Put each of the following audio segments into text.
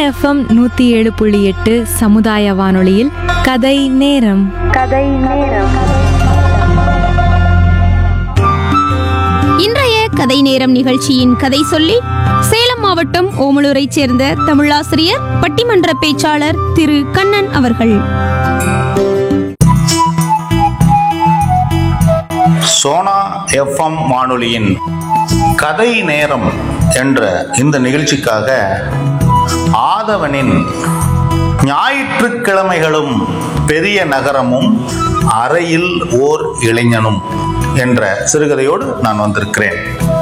FM நூத்தி ஏழு புள்ளி எட்டு சமுதாய வானொலியில் கதை நேரம் இன்றைய கதை நேரம் நிகழ்ச்சியின் கதை சொல்லி சேலம் மாவட்டம் ஓமலூரைச் சேர்ந்த தமிழாசிரியர் பட்டிமன்ற பேச்சாளர் திரு கண்ணன் அவர்கள் சோனா எஃப்எம் வானொலியின் கதை நேரம் என்ற இந்த நிகழ்ச்சிக்காக ஆதவனின் ஞாயிற்றுக்கிழமைகளும் பெரிய நகரமும் அறையில் ஓர் இளைஞனும் என்ற சிறுகதையோடு நான் வந்திருக்கிறேன்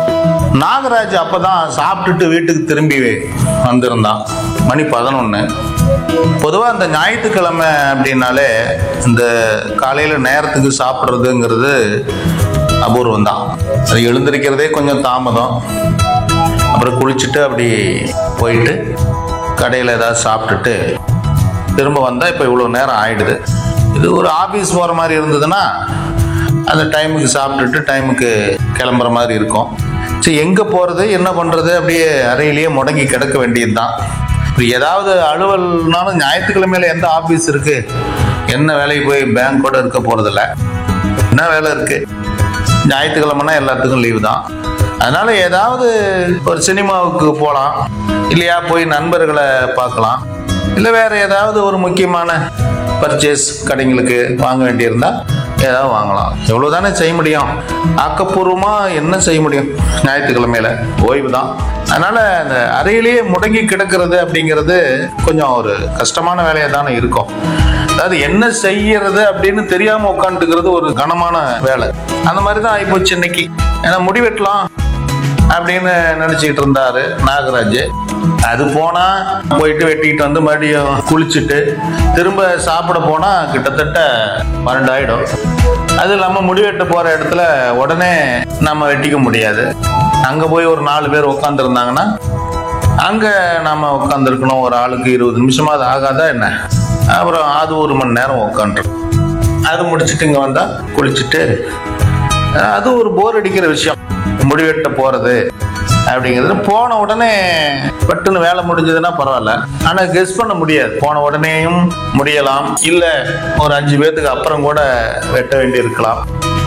நாகராஜ் அப்பதான் சாப்பிட்டுட்டு வீட்டுக்கு திரும்பி வந்திருந்தான் மணி பதினொன்று பொதுவாக இந்த ஞாயிற்றுக்கிழமை அப்படின்னாலே இந்த காலையில் நேரத்துக்கு சாப்பிட்றதுங்கிறது அபூர்வம் தான் அது எழுந்திருக்கிறதே கொஞ்சம் தாமதம் அப்புறம் குளிச்சுட்டு அப்படி போயிட்டு கடையில் ஏதாவது சாப்பிட்டுட்டு திரும்ப வந்தால் இப்போ இவ்வளோ நேரம் ஆயிடுது இது ஒரு ஆஃபீஸ் போகிற மாதிரி இருந்ததுன்னா அந்த டைமுக்கு சாப்பிட்டுட்டு டைமுக்கு கிளம்புற மாதிரி இருக்கும் சரி எங்கே போகிறது என்ன பண்ணுறது அப்படியே அறையிலேயே முடங்கி கிடக்க வேண்டியது தான் இப்போ ஏதாவது அலுவல்னாலும் ஞாயிற்றுக்கிழமையில எந்த ஆஃபீஸ் இருக்குது என்ன வேலைக்கு போய் பேங்க் கூட இருக்க போகிறதில்ல என்ன வேலை இருக்குது ஞாயிற்றுக்கிழமைனா எல்லாத்துக்கும் லீவு தான் அதனால ஏதாவது ஒரு சினிமாவுக்கு போகலாம் இல்லையா போய் நண்பர்களை பார்க்கலாம் இல்லை வேற ஏதாவது ஒரு முக்கியமான பர்ச்சேஸ் கடைங்களுக்கு வாங்க வேண்டியிருந்தா ஏதாவது வாங்கலாம் எவ்வளோ தானே செய்ய முடியும் ஆக்கப்பூர்வமாக என்ன செய்ய முடியும் ஞாயிற்றுக்கிழமையில ஓய்வு தான் அதனால அந்த அறையிலேயே முடங்கி கிடக்கிறது அப்படிங்கிறது கொஞ்சம் ஒரு கஷ்டமான வேலையாக தானே இருக்கும் அதாவது என்ன செய்யறது அப்படின்னு தெரியாம உட்காந்துக்கிறது ஒரு கனமான வேலை அந்த மாதிரி தான் ஆயிப்போச்சு இன்னைக்கு ஏன்னா முடிவெட்டலாம் அப்படின்னு நினைச்சிட்டு இருந்தாரு நாகராஜ் அது போனா போயிட்டு வெட்டிட்டு வந்து மறுபடியும் குளிச்சுட்டு திரும்ப சாப்பிட போனா கிட்டத்தட்ட பன்னெண்டாயிடும் அது இல்லாம முடிவெட்ட போற இடத்துல உடனே நம்ம வெட்டிக்க முடியாது அங்க போய் ஒரு நாலு பேர் உட்காந்துருந்தாங்கன்னா அங்க நாம உட்காந்துருக்கணும் ஒரு ஆளுக்கு இருபது நிமிஷமா அது ஆகாதா என்ன அப்புறம் அது ஒரு மணி நேரம் உட்காந்துரும் அது முடிச்சுட்டு இங்க வந்தா குளிச்சுட்டு அஹ் அது ஒரு போர் அடிக்கிற விஷயம் முடிவெட்ட போறது அப்படிங்கிறது போன உடனே பட்டுன்னு வேலை முடிஞ்சதுன்னா பரவாயில்ல ஆனா கெஸ் பண்ண முடியாது போன உடனேயும் முடியலாம் இல்ல ஒரு அஞ்சு பேர்த்துக்கு அப்புறம் கூட வெட்ட வேண்டி இருக்கலாம்